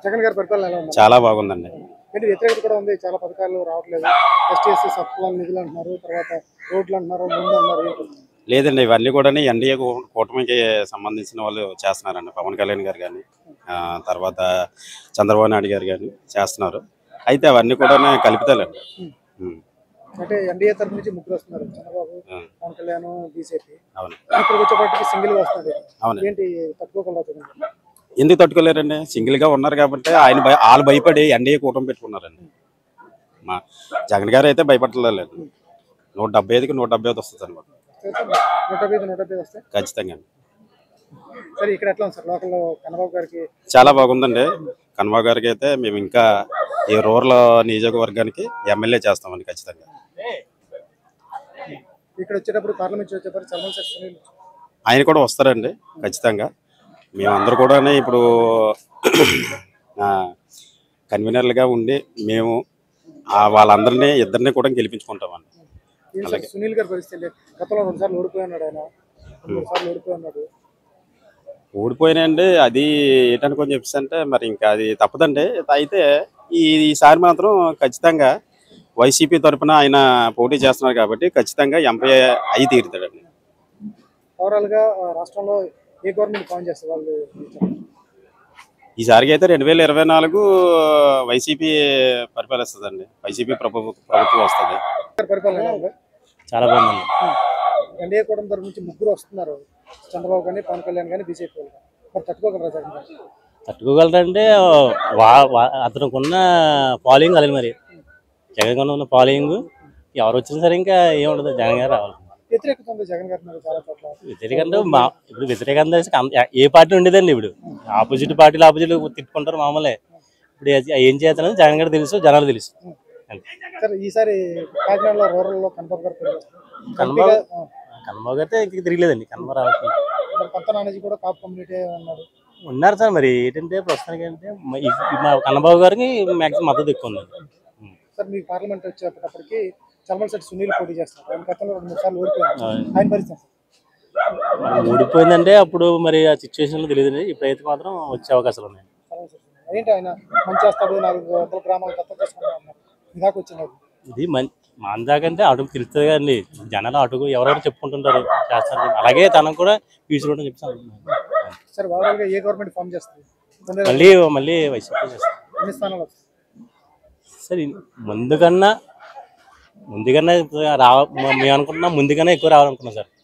జగన్ గారి పరిపాలన ఎలా ఉంది చాలా బాగుందండి ఏంటి వ్యతిరేకత కూడా ఉంది చాలా పథకాలు రావట్లేదు ఎస్టీ ఎస్సీ సప్లాన్ నిధులు అంటున్నారు తర్వాత రోడ్లు అంటున్నారు ముందు అంటున్నారు ఏంటి? లేదండి ఇవన్నీ కూడా ఎన్డీఏ కూ- కూటమికి సంబంధించిన వాళ్ళు చేస్తున్నారండి పవన్ కళ్యాణ్ గారు కానీ తర్వాత చంద్రబాబు నాయుడు గారు కానీ చేస్తున్నారు అయితే అవన్నీ కూడా కలుపుతాలండి ఉం. అంటే ఎన్డీఏ తరఫు నుంచి ముగ్గురు వస్తున్నారు చంద్రబాబు ఉం. పవన్ కళ్యాణ్ బీజేపీ అవును ఇప్పుడు వచ్చేపటికి సింగిల్ గా వస్తుంది అవును ఏంటి తట్టుకోగలరా జగన్ గారు? ఎందుకు తట్టుకోలేరండి సింగిల్ గా ఉన్నారు కాబట్టి ఆయన భయ వాళ్ళు భయపడి ఎన్డీఏ కూటమి పెట్టుకున్నారండి మా జగన్ గారు అయితే భయపడలేదు నూట డెబ్బై ఐదుకి నూట డెబ్బై ఐదు వస్తుంది అనమాట నూట డెబ్బై ఐదు, నూట డెబ్బై ఐదు వస్తే ఖచ్చితంగా సరే ఇక్కడ ఎట్లా ఉంది సార్ లోకల్లో కన్నబాబు గారికి చాలా బాగుందండి కన్వా గారికి అయితే మేము ఇంకా ఈ రూరల్ నియోజకవర్గానికి ఎమ్మెల్యే చేస్తామండి ఖచ్చితంగా ఇక్కడ వచ్చేటప్పుడు పార్లమెంట్ వచ్చేటప్పుడు చల్మల్ సార్ సునీల్ ఆయన కూడా వస్తారండి ఖచ్చితంగా మేమందరూ కూడా ఇప్పుడు ఆ, కన్వీనర్లుగా ఉండి మేము ఆ వాళ్ళందరినీ ఇద్దరిని కూడా గెలిపించుకుంటామండి ఏం సార్ సునీల్ గారి పరిస్థితి ఏంటి? గతంలో రెండు సార్లు ఓడిపోయి ఉన్నాడు ఆయన మూడు సార్లు ఓడిపోయి ఉన్నాడు ఓడిపోయినండి అది ఏంటనుకొని చెప్పేసి అంటే మరి ఇంకా అది తప్పదండి అయితే ఈ ఈసారి మాత్రం ఖచ్చితంగా వైసీపీ తరఫున ఆయన పోటీ చేస్తున్నారు కాబట్టి ఖచ్చితంగా ఎంపీ అయి తీరుతాడండి ఓవరాల్ గా ఆ, రాష్ట్రంలో ఏ గవర్నమెంట్ ఫామ్ చేస్తారు వాళ్ళు ఈసారికి అయితే రెండు వేల ఇరవై నాలుగు వైసీపీ పరిపాలిస్తుందండి వైసీపీ ప్రభు ప్రభుత్వం వస్తుంది గారి పరిపాలన ఎలా ఉంది? చాలా బాగుందండి ఎన్డీఏ కూటమి తరఫు నుంచి ముగ్గురు వస్తున్నారు చంద్రబాబు కానీ పవన్ కళ్యాణ్ కానీ బీజేపీ వాళ్ళు మరి తట్టుకోగలరా జగన్ గారు తట్టుకోగలరంటే వా వా- అతనికి ఉన్న ఫాలోయింగ్ అలాగే మరి జగన్ గారు ఉన్న ఫాలోయింగ్ ఎవరు వచ్చినా సరే ఇంకా ఏముండదు జగన్ గారు రావాలి వ్యతిరేకత ఉంది జగన్ గారి మీద చాలా చోట్ల వ్యతిరేకంగా మా ఇప్పుడు వ్యతిరేకంగా తెలిసి కం- ఏ పార్టీ ఉండేదండి ఇప్పుడు ఆపోజిట్ పార్టీలు ఆపోజిట్ తిట్టుకుంటారు మామూలే ఇప్పుడు ఏ- ఏం చేస్తానని జగన్ గారు తెలుసు జనాలు తెలుసు అంతే సరే ఈసారి కాకినాడలో రూరల్ లో కనబాబు గారు పోటీ చేస్తారు. కనబాబు ఎంపీగా, ఆ, కన్మా అయితే ఇంక తిరగలేదండి కన్మా రావాల్సింది మరి కొత్త నానేజీ కూడా కాపు కమ్యూనిటీ ఉన్నాడు ఉన్నారు సార్ మరి ఏంటంటే ప్రస్తుతానికి అంటే మ- ఈ- ఈ మా కన్నబాబు గారికి మ్యాక్సిమం మద్దతు ఎక్కువ ఉందండి ఉం. సార్ మీ పార్లమెంట్ వచ్చేటప్పటికి చల్మల్ శెట్టి సునీల్ పోటీ చేస్తారు ఆయన గతంలో రెండు మూడు సార్లు ఓడిపోయారు అవును. ఆయన పరిస్థితి మరి ఊడిపోయిందంటే అప్పుడు మరి ఆ సిచ్యువేషన్ తెలియదండి ఇప్పుడైతే మాత్రం వచ్చే అవకాశాలు ఉన్నాయి చల్మల్ శెట్టి సునీల్. ఏంటి ఆయన మంచి చేస్తాడు నాలుగు వందల గ్రామాలు దత్తత చేసుకుంటా ఉన్నారు ఇదాకా వచ్చినది ఇది మన్ మన దాకంటే అటు తెలుస్తుంది కదండి జనాలు అటుకు ఎవరెవరు చెప్పుకుంటుంటారు చేస్తారు అలాగే తనకు కూడా ఫ్యూచర్ ఉంటుంది చెప్పి అనుకుంటున్నాను. సరే ఓవరాల్ గా ఏ గవర్నమెంట్ ఫామ్ చేస్తుంది రెండు వేల మళ్ళీ మళ్ళీ వైసీపీ చేస్తారు ఎన్ని స్థానాలు వస్తాయి? సరే ముందుకన్నా ముందుకన్నా రా మేము అనుకుంటున్నాం ముందుకన్నా ఎక్కువ రావాలనుకున్నాం సార్